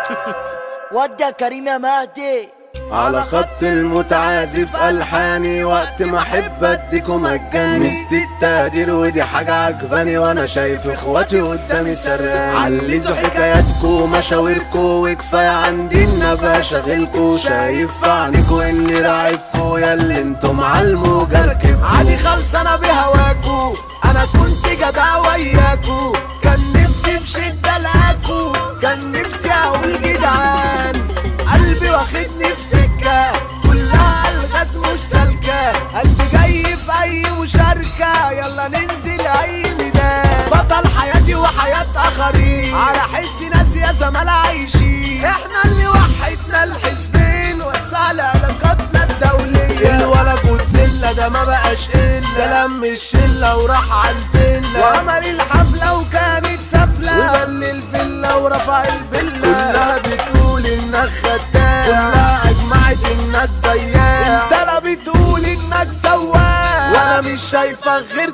ودي كريم يا مهدي على خط المتعازف الحاني وقت ما احب اديكم مجاني مست التقدير ودي حاجة عجباني وانا شايف اخواتي قدامي سرقاني علزوا حكاياتكو مشاويركو وكفاية عندي ان ابقى شاغلكو شايف في عينيكو اني راعبكو يا اللي انتم عالموجة ركبكو عادي خالص انا بهواكو انا كنت جدع وياكو كان نفسي بشدة الاقو كان نفسي اقول جدعان قلبي واخدني في سكة كلها الغاز مش سالكة قلبي جاي في اي مشاركة يلا ننزل اي ميدان بطل حياتي وحياة اخرين على حس ناس يا زمال عايشين احنا اللي وحدنا الحزبين وسعنا علاقاتنا الدولية الولا جودزيلا ده ما بقاش الا ده لم الشلة وراح عالفيلا وعمل الحفلة وكانت سفلة وبل الفيلا ورفع البلة كلها بتقول انك خدام كلها اجمعت انك بياع انت لا بتقول انك سواق وانا مش شايفك غير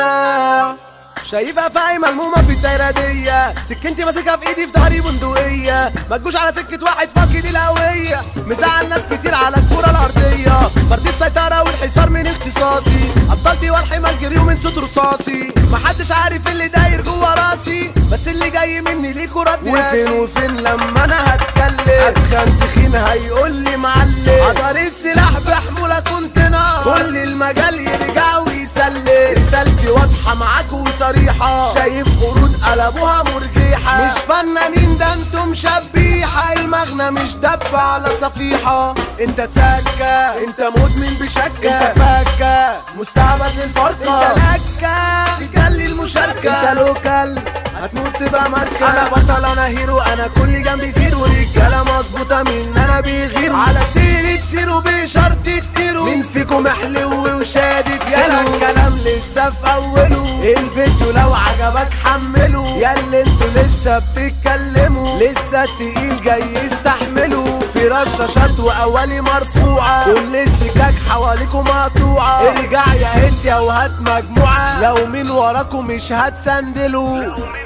تباع شايفها فاي ملمومة في الدايرة دي سكنتي ماسكها في ايدي في ظهري بندقية ما تجوش على سكة واحد فاقد الهوية مزعل ناس كتير على الكرة الأرضية فردي السيطرة والحصار من اختصاصي أبطال والحمى الجري ومن صوت رصاصي محدش عارف اللي داير جوه راسي بس اللي جاي مني ليكوا رد وفين راسي. وفين لما انا هتكلم اتخن تخين هيقول لي معلم قدر السلاح بحمولة كنت نار كل المجال يرجع ويسلم رسالتي واضحة معاك وصريحة شايف قرود قلبوها مرجيحة مش فنانين ده انتم شبيحة المغنى مش دب على صفيحة انت سكة انت مدمن بشكة انت فكة مستعبد للفرقة انت لكة رجال المشاركة انت لوكال هتموت تبقى ماركة انا بطل انا هيرو انا كل جنبي زيرو رجالة مظبوطة من انا بيغير على سيرة سيرو بشرط التيرو مين فيكم حلو وشادد يلا الكلام لسه في اوله الفيديو لو عجبك حمله يا اللي انتوا لسه بتتكلموا لسه التقيل جاي يستحمله في رشاشات واولي مرفوعة كل السكاك حواليكم مقطوعة ارجع يا انت وهات مجموعة لو من وراكم مش هتسندلوا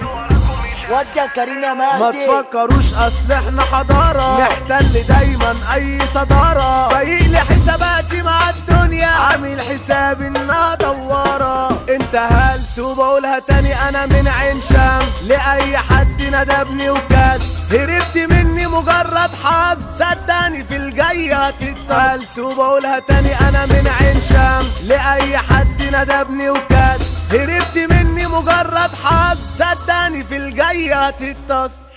ودي كريم يا ما مهدي تفكروش اصل احنا حضارة نحتل دايما اي صدارة فايق لي حساباتي مع الدنيا عامل حساب انها دوارة انت هلس وبقولها تاني انا من عين شمس لاي حد ندبني وكاس هربت مني مجرد حظ صدقني في الجاي هتتهلس وبقولها تاني انا من عين شمس لاي حد ندبني وكاس هربت مني مجرد حظ صدقني في الجاي هتتص